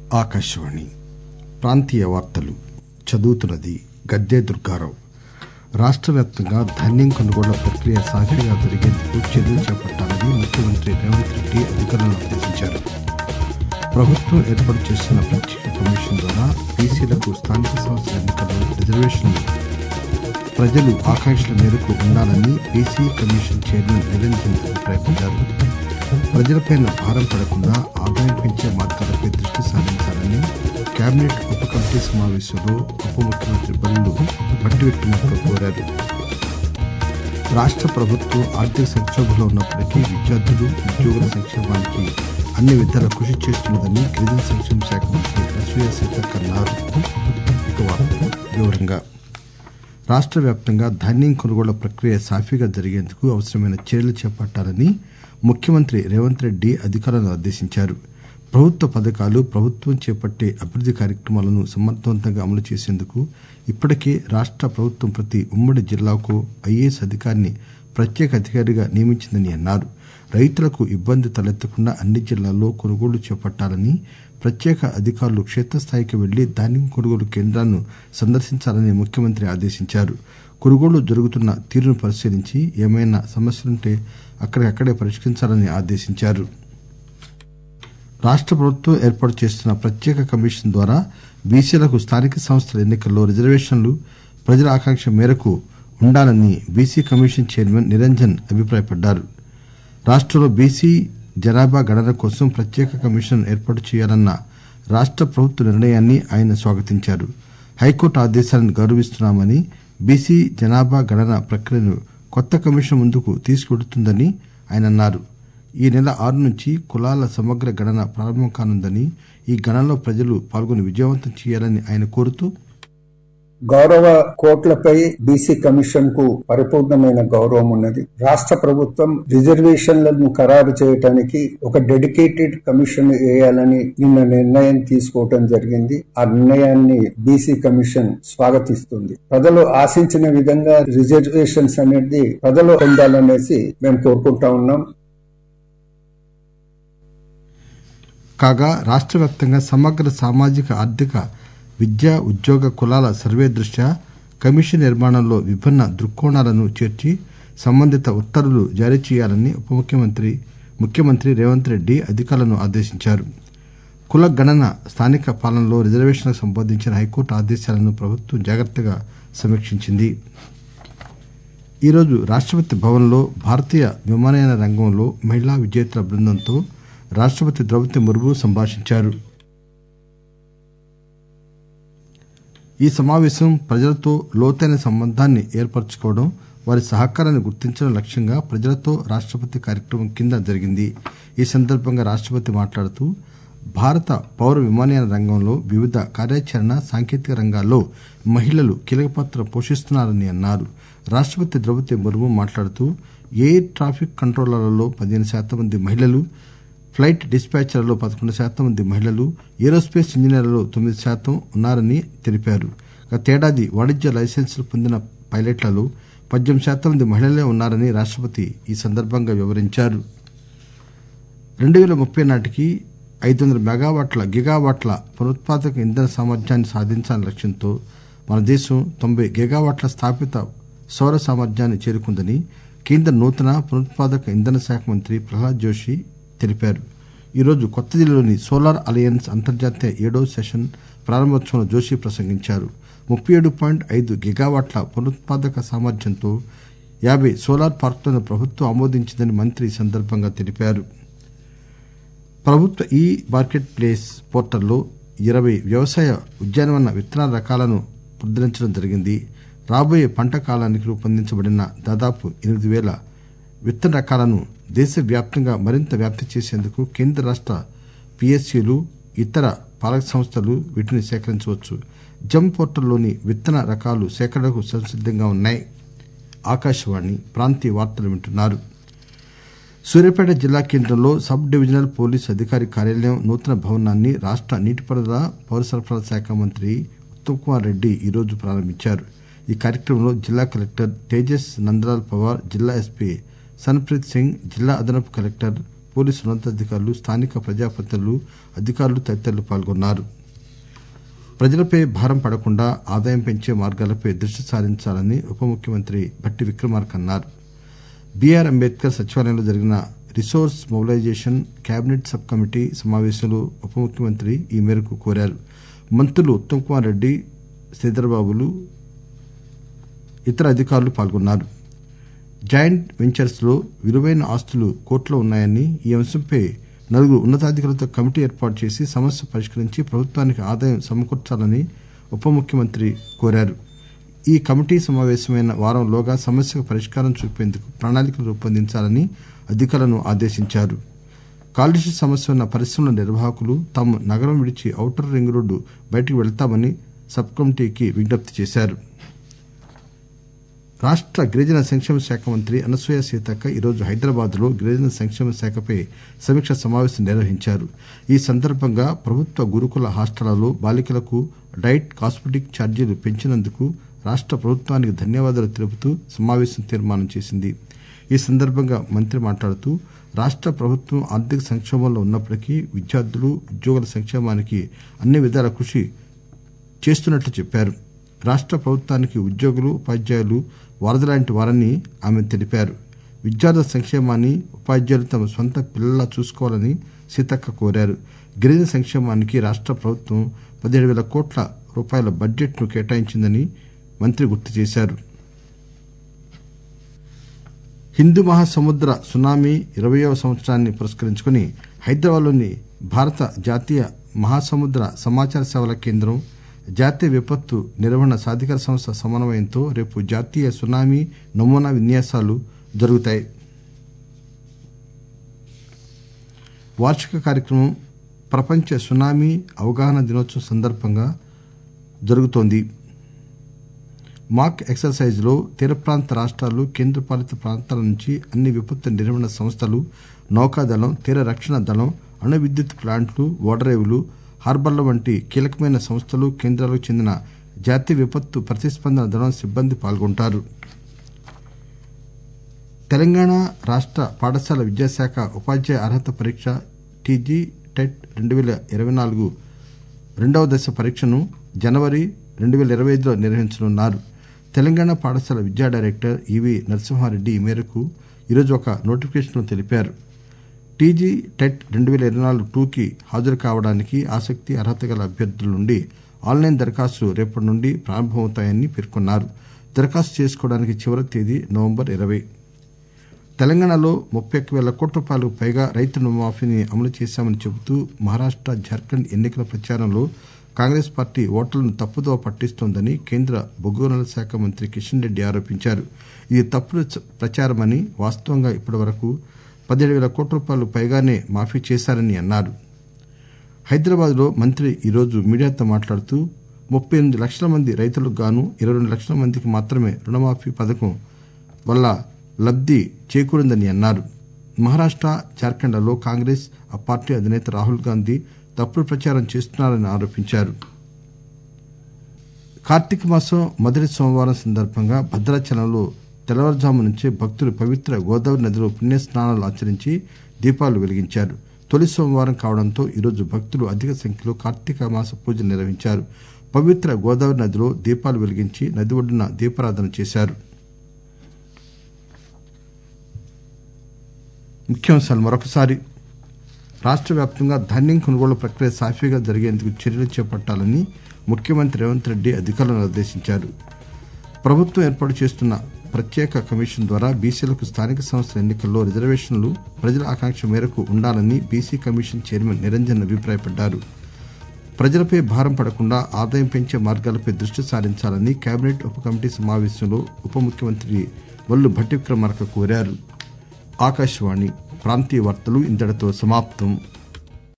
ఆకాశవాణి ప్రాంతీయ వార్తలు చదువుతున్నది గద్దె దుర్గారావు రాష్ట వ్యాప్తంగా ధాన్యం కొనుగోళ్ల ప్రక్రియ సాఫీగా జరిగేందుకు చర్యలు చేపట్టాలని ముఖ్యమంత్రి రేవంత్ రెడ్డి అధికారులను ఆదేశించారు ప్రభుత్వం ఏర్పాటు చేసిన ప్రత్యేక కమిషన్ ద్వారా బీసీలకు స్థానిక సంస్థల ఎన్నికల్లో రిజర్వేషన్లు ప్రజలు ఆకాంక్షల మేరకు ఉండాలని బీసీ కమిషన్ చైర్మన్ నిరంజన్ అభిప్రాయపడ్డారు ప్రజలపై భారం పడకుండా ఆదాయం పెంచే మార్గాలపై దృష్టి సారించాలని కేబినెట్ ఉప కమిటీ సమావేశంలో ఉప ముఖ్యమంత్రి బల్లు భట్టి విక్రమార్క కోరారు రాష్ట ప్రభుత్వం ఆర్థిక సంక్షోభంలో ఉన్నప్పటికీ విద్యార్థులు ఉద్యోగుల సంక్షేమానికి అన్ని విధాలా కృషి చేస్తున్నదని గిరిజన సంక్షేమ శాఖ మంత్రి అనసూయ సీతక్క అన్నారు ఇక వార్తలు వివరంగా రాష్ట వ్యాప్తంగా ధాన్యం కొనుగోళ్ల ప్రక్రియ సాఫీగా జరిగేందుకు అవసరమైన చర్యలు చేపట్టాలని ముఖ్యమంత్రి రేవంత్ రెడ్డి అధికారులను ఆదేశించారు ప్రభుత్వ పథకాలు ప్రభుత్వం చేపట్టే అభివృద్ది కార్యక్రమాలను సమర్థవంతంగా అమలు చేసేందుకు ఇప్పటికే రాష్ట ప్రభుత్వం ప్రతి ఉమ్మడి జిల్లాకు ఐఏఎస్ అధికారిని ప్రత్యేక అధికారిగా నియమించిందని అన్నారు రైతులకు ఇబ్బంది తలెత్తకుండా అన్ని జిల్లాల్లో కొనుగోళ్లు చేపట్టాలని ప్రత్యేక అధికారులు క్షేత్రస్థాయికి వెళ్లి ధాన్యం కొనుగోలు కేంద్రాలను సందర్శించాలని ముఖ్యమంత్రి ఆదేశించారు కొనుగోళ్లు జరుగుతున్న తీరును పరిశీలించి ఏమైనా సమస్యలుంటే అక్కడికక్కడే పరిష్కరించాలని ఆదేశించారు రాష్ట ప్రభుత్వం ఏర్పాటు చేస్తున్న ప్రత్యేక కమిషన్ ద్వారా బీసీలకు స్థానిక సంస్థల ఎన్నికల్లో రిజర్వేషన్లు ప్రజల ఆకాంక్ష మేరకు ఉండాలని బీసీ కమిషన్ చైర్మన్ నిరంజన్ అభిప్రాయపడ్డారు రాష్టంలో బీసీ జనాభా గణన కోసం ప్రత్యేక కమిషన్ ఏర్పాటు చేయాలన్న రాష్ట ప్రభుత్వ నిర్ణయాన్ని ఆయన స్వాగతించారు హైకోర్టు ఆదేశాలను గౌరవిస్తున్నామని బీసీ జనాభా గణన ప్రక్రియను కొత్త కమిషన్ ముందుకు తీసుకువెళుతుందని ఆయన అన్నారు ఈ నెల ఆరు నుంచి కులాల సమగ్ర గణన ప్రారంభం కానుందని ఈ గణనలో ప్రజలు పాల్గొని విజయవంతం చేయాలని ఆయన కోరుతూ గౌరవ కోర్టులపై బీసీ కమిషన్ కు పరిపూర్ణమైన గౌరవం ఉన్నది రాష్ట్ర ప్రభుత్వం రిజర్వేషన్లను ఖరారు చేయడానికి ఒక డెడికేటెడ్ కమిషన్ వేయాలని నిన్న నిర్ణయం తీసుకోవటం జరిగింది ఆ నిర్ణయాన్ని బీసీ కమిషన్ స్వాగతిస్తుంది ప్రజలు ఆశించిన విధంగా రిజర్వేషన్స్ అనేది ప్రజలు పొందాలనేసి మేము కోరుకుంటా ఉన్నాం కాగా రాష్ట వ్యాప్తంగా సమగ్ర సామాజిక ఆర్థిక విద్యా ఉద్యోగ కులాల సర్వే దృష్ట్యా కమిషన్ నిర్మాణంలో విభిన్న దృక్కోణాలను చేర్చి సంబంధిత ఉత్తర్వులు జారీ చేయాలని ఉప ముఖ్యమంత్రి ముఖ్యమంత్రి రేవంత్ రెడ్డి అధికారులను ఆదేశించారు కుల గణన స్థానిక పాలనలో రిజర్వేషన్లకు సంబంధించిన హైకోర్టు ఆదేశాలను ప్రభుత్వం జాగ్రత్తగా సమీక్షించింది ఈరోజు రాష్టపతి భవన్లో భారతీయ విమానయాన రంగంలో మహిళా విజేతల బృందంతో రాష్టపతి ద్రౌపది ముర్ము సంభాషించారు ఈ సమావేశం ప్రజలతో లోతైన సంబంధాన్ని ఏర్పరచుకోవడం వారి సహకారాన్ని గుర్తించడం లక్ష్యంగా ప్రజలతో రాష్టపతి కార్యక్రమం కింద జరిగింది ఈ సందర్భంగా రాష్టపతి మాట్లాడుతూ భారత పౌర విమానయాన రంగంలో వివిధ కార్యాచరణ సాంకేతిక రంగాల్లో మహిళలు కీలక పాత్ర పోషిస్తున్నారని అన్నారు రాష్టపతి ద్రౌపది ముర్ము మాట్లాడుతూ ఎయిర్ ట్రాఫిక్ కంట్రోలర్లలో పదిహేను శాతం మంది మహిళలు ఫ్లైట్ డిస్పాచర్లలో పదకొండు శాతం మంది మహిళలు ఏరోస్పేస్ ఇంజనీర్లలో తొమ్మిది శాతం ఉన్నారని తెలిపారు గతేడాది వాణిజ్య లైసెన్సులు పొందిన పైలట్లలో పద్దెనిమిది శాతం మంది మహిళలే ఉన్నారని రాష్టపతి ఈ సందర్భంగా వివరించారు రెండు పేల ముప్పై నాటికి ఐదు వందల మెగావాట్ల గిగావాట్ల పునరుత్పాదక ఇంధన సామర్థ్యాన్ని సాధించాలనే లక్ష్యంతో మన దేశం తొంభై గిగావాట్ల స్థాపిత సౌర సామర్థ్యాన్ని చేరుకుందని కేంద్ర నూతన పునరుత్పాదక ఇంధన శాఖ మంత్రి ప్రహ్లాద్ జోషి తెలిపారు ఈరోజు కొత్త ఢిల్లీలోని సోలార్ అలయన్స్ అంతర్జాతీయ ఏడో సెషన్ ప్రారంభోత్సవంలో జోషి ప్రసంగించారు ముప్పై ఏడు పాయింట్ ఐదు గిగావాట్ల పునరుత్పాదక సామర్థ్యంతో యాబై సోలార్ పార్కులను ప్రభుత్వం ఆమోదించిందని మంత్రి ఈ సందర్భంగా తెలిపారు ప్రభుత్వ ఈ మార్కెట్ ప్లేస్ పోర్టల్లో ఇరవై వ్యవసాయ ఉద్యానవన విత్తనాల రకాలను ముద్రించడం జరిగింది రాబోయే పంట కాలానికి రూపొందించబడిన దాదాపు ఎనిమిది పేల విత్తన రకాలను దేశవ్యాప్తంగా మరింత వ్యాప్తి చేసేందుకు కేంద్ర రాష్ట పిఎస్యులు ఇతర పాలక సంస్థలు వీటిని సేకరించవచ్చు జమ్ పోర్టల్లోని విత్తన రకాలు సేకరణకు సంసిద్దంగా ఉన్నాయి ఆకాశవాణి ప్రాంతీయ వార్తలు వింటున్నారు సూర్యాపేట జిల్లా కేంద్రంలో సబ్ డివిజనల్ పోలీస్ అధికారి కార్యాలయం నూతన భవనాన్ని రాష్ట నీటిపారుదల పౌర సరఫరాల శాఖ మంత్రి ఉత్తమ్ కుమార్ రెడ్డి ఈరోజు ప్రారంభించారు ఈ కార్యక్రమంలో జిల్లా కలెక్టర్ తేజస్ నందలాల్ పవార్ జిల్లా ఎస్పీ సన్ప్రీత్ సింగ్ జిల్లా అదనపు కలెక్టర్ పోలీసు ఉన్నతాధికారులు స్థానిక ప్రజాప్రతినిధులు అధికారులు తదితరులు పాల్గొన్నారు ప్రజలపై భారం పడకుండా ఆదాయం పెంచే మార్గాలపై దృష్టి సారించాలని ఉప ముఖ్యమంత్రి భట్టి విక్రమార్క అన్నారు బీఆర్ అంబేద్కర్ సచివాలయంలో జరిగిన resource mobilisation cabinet sub committee సమావేశంలో ఉప ముఖ్యమంత్రి ఈ మేరకు కోరారు మంత్రులు ఉత్తమ్ కుమార్ రెడ్డి శ్రీధర్బాబులు ఇతర అధికారులు పాల్గొన్నారు జాయింట్ వెంచర్స్ లో విలువైన ఆస్తులు కోర్టులో ఉన్నాయని ఈ అంశంపై నలుగురు ఉన్నతాధికారులతో కమిటీ ఏర్పాటు చేసి సమస్య పరిష్కరించి ప్రభుత్వానికి ఆదాయం సమకూర్చాలని ఉప ముఖ్యమంత్రి కోరారు ఈ కమిటీ సమావేశమైన వారంలోగా సమస్యకు పరిష్కారం చూపేందుకు ప్రణాళికలు రూపొందించాలని అధికారులను ఆదేశించారు కాలుష్య సమస్య ఉన్న పరిశ్రమల నిర్వాహకులు తాము నగరం విడిచి ఔటర్ రింగ్ రోడ్డు బయటకు వెళ్తామని సబ్ కమిటీకి విజ్ఞప్తి చేశారు రాష్ట గిరిజన సంక్షేమ శాఖ మంత్రి అనసూయ సీతక్క ఈరోజు హైదరాబాద్ లో గిరిజన సంక్షేమ శాఖపై సమీక్ష సమావేశం నిర్వహించారు ఈ సందర్భంగా ప్రభుత్వ గురుకుల హాస్టళ్లలో బాలికలకు డైట్ కాస్మెటిక్ ఛార్జీలు పెంచినందుకు రాష్ట ప్రభుత్వానికి ధన్యవాదాలు తెలుపుతూ సమావేశం తీర్మానం చేసింది ఈ సందర్భంగా మంత్రి మాట్లాడుతూ రాష్ట ప్రభుత్వం ఆర్థిక సంక్షోభంలో ఉన్నప్పటికీ విద్యార్థులు ఉద్యోగుల సంక్షేమానికి అన్ని విధాల కృషి చేస్తున్నట్లు చెప్పారు రాష్ట ప్రభుత్వానికి ఉద్యోగులు ఉపాధ్యాయులు వరదలాంటి వారని ఆమె తెలిపారు విద్యార్థుల సంక్షేమాన్ని ఉపాధ్యాయులు తమ సొంత పిల్లలా చూసుకోవాలని సీతక్క కోరారు గిరిజన సంక్షేమానికి రాష్ట ప్రభుత్వం పదిహేడు వేల కోట్ల రూపాయల బడ్జెట్ ను కేటాయించిందని మంత్రి గుర్తు చేశారు హిందూ మహాసముద్ర సునామీ ఇరవయవ సంవత్సరాన్ని పురస్కరించుకుని హైదరాబాద్లోని భారత జాతీయ మహాసముద్ర సమాచార సేవల కేంద్రం జాతీయ విపత్తు నిర్వహణ సాధికార సంస్థ సమన్వయంతో రేపు జాతీయ సునామీ నమూనా విన్యాసాలు జరుగుతాయి వార్షిక కార్యక్రమం ప్రపంచ సునామీ అవగాహన దినోత్సవం సందర్భంగా జరుగుతోంది మాక్ ఎక్సర్సైజ్ లో తీర ప్రాంత రాష్టాలు కేంద్రపాలిత ప్రాంతాల నుంచి అన్ని విపత్తు నిర్వహణ సంస్థలు నౌకాదళం తీర రక్షణ దళం అణు విద్యుత్ ప్లాంట్లు ఓడరేవులు హార్బర్ల వంటి కీలకమైన సంస్థలు కేంద్రాలకు చెందిన జాతీయ విపత్తు ప్రతిస్పందన దళం సిబ్బంది పాల్గొంటారు తెలంగాణ రాష్ట పాఠశాల విద్యాశాఖ ఉపాధ్యాయ అర్హత పరీక్ష టీజీ టెట్ రెండు పేల ఇరవై నాలుగు రెండవ దశ పరీక్షను జనవరి రెండు పేల ఇరవై ఐదులో నిర్వహించనున్నారు తెలంగాణ పాఠశాల విద్యా డైరెక్టర్ ఈవీ నరసింహారెడ్డి ఈ మేరకు ఈరోజు ఒక నోటిఫికేషన్లో తెలిపారు టీజీ టెట్ రెండు పేల ఇరవై నాలుగు టూకి హాజరు కావడానికి ఆసక్తి అర్హత గల అభ్యర్థుల నుండి ఆన్లైన్ దరఖాస్తులు రేపటి నుండి ప్రారంభమవుతాయని పేర్కొన్నారు దరఖాస్తు చేసుకోవడానికి చివరి తేదీ నవంబర్ ఇరవై తెలంగాణలో ముప్పై ఒక్క పేల కోట్ల రూపాయలకు పైగా రైతు రుణమాఫీని అమలు చేశామని చెబుతూ మహారాష్ట జార్ఖండ్ ఎన్నికల ప్రచారంలో కాంగ్రెస్ పార్టీ ఓటర్లను తప్పుదోవ పట్టిస్తోందని కేంద్ర బొగ్గు గనుల శాఖ మంత్రి కిషన్ రెడ్డి ఆరోపించారు ఇది తప్పుడు ప్రచారమని వాస్తవంగా ఇప్పటి వరకు పదిహేడు పేల కోట్ల రూపాయలు పైగానే మాఫీ చేశారని అన్నారు హైదరాబాద్ లో మంత్రి ఈరోజు మీడియాతో మాట్లాడుతూ ముప్పై ఎనిమిది లక్షల మంది రైతులకు గాను ఇరవై రెండు లక్షల మందికి మాత్రమే రుణమాఫీ పథకం వల్ల లబ్ది చేకూరిందని అన్నారు మహారాష్ట జార్ఖండ్లలో కాంగ్రెస్ ఆ పార్టీ అధినేత రాహుల్ గాంధీ తప్పుడు ప్రచారం చేస్తున్నారని ఆరోపించారు కార్తీక మాసం మొదటి సోమవారం సందర్భంగా భద్రాచలంలో తెల్లవారుజాము నుంచే భక్తులు పవిత్ర గోదావరి నదిలో పుణ్యస్నానాలు ఆచరించి దీపాలు వెలిగించారు తొలి సోమవారం కావడంతో ఈరోజు భక్తులు అధిక సంఖ్యలో కార్తీక మాస పూజలు నిర్వహించారు పవిత్ర గోదావరి నదిలో దీపాలు వెలిగించి నది ఒడ్డున దీపారాధన చేశారు ముఖ్యాంశాలు మరొకసారి రాష్ట్ర వ్యాప్తంగా ధాన్యం కొనుగోలు ప్రక్రియ సాఫీగా జరిగేందుకు చర్యలు చేపట్టాలని ముఖ్యమంత్రి రేవంత్ రెడ్డి అధికారులను ఆదేశించారు ప్రభుత్వం ఏర్పాటు చేస్తున్న ప్రత్యేక కమిషన్ ద్వారా బీసీలకు స్థానిక సంస్థల ఎన్నికల్లో రిజర్వేషన్లు ప్రజల ఆకాంక్ష మేరకు ఉండాలని బీసీ కమిషన్ చైర్మన్ నిరంజన్ అభిప్రాయపడ్డారు ప్రజలపై భారం పడకుండా ఆదాయం పెంచే మార్గాలపై దృష్టి సారించాలని కేబినెట్ ఉప కమిటీ సమావేశంలో ఉప ముఖ్యమంత్రి వల్లు భట్టి విక్రమార్క కోరారు ఆకాశవాణి ప్రాంతీయ వార్తలు ఇంతటితో సమాప్తం